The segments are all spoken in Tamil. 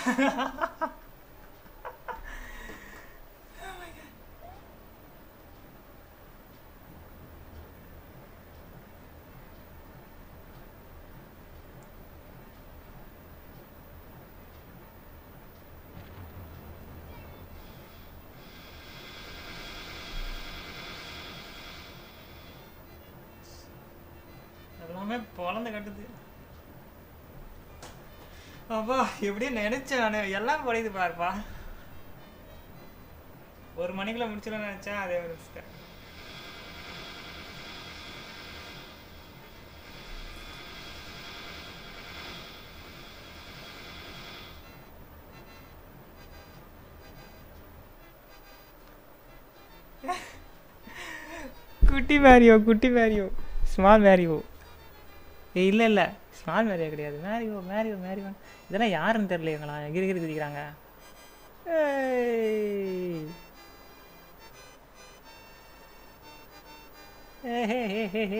எல்லாமே பொழந்து கட்டுது அப்பா எப்படியே நினைச்சேன் நான் எல்லாம் குறையுது பாருப்பா ஒரு மணிக்குள்ள முடிச்சிடலாம்னு நினைச்சேன் அதே முடிச்சிட்டேன் குட்டி மேரியோ குட்டி மேரியோ ஸ்மால் மேரியோ ஏய் இல்லை இல்லை ஸ்மால் மேரியோ கிடையாது மேரியோ மேரியோ மேரியோ இதெல்லாம் யாருன்னு தெரியலைங்களா எகிரி எகிரி குதிக்கிறாங்க ஏய். ஏஹேஹேஹேஹே.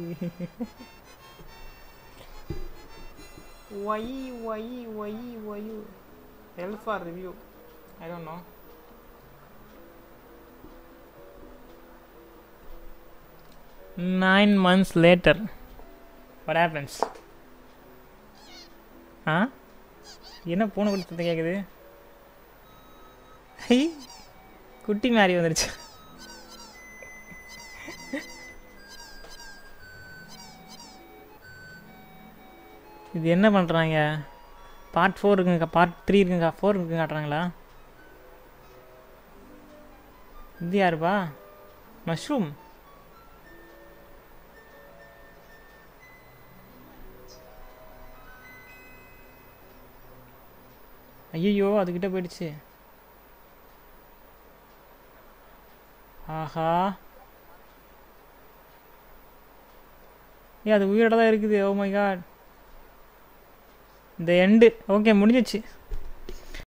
Why, why, why, why? L for review. I don't know. Nine months later. What happens? ஆ என்ன பூனை குட்டி சத்தம் கேட்குது ஹை குட்டி மாறி வந்துருச்சு இது என்ன பண்ணுறாங்க பார்ட் ஃபோர் இருக்குங்க பார்ட் த்ரீ இருக்குங்க ஃபோர் இருக்குங்க காட்டுறாங்களா இது யாருப்பா மஷ்ரூம் ஐயோ அதுக்கிட்ட போயிடுச்சு ஆஹா ஏ அது உயிரோட தான் இருக்குது ஓ மை காட் இந்த எண்டு ஓகே முடிஞ்சிச்சு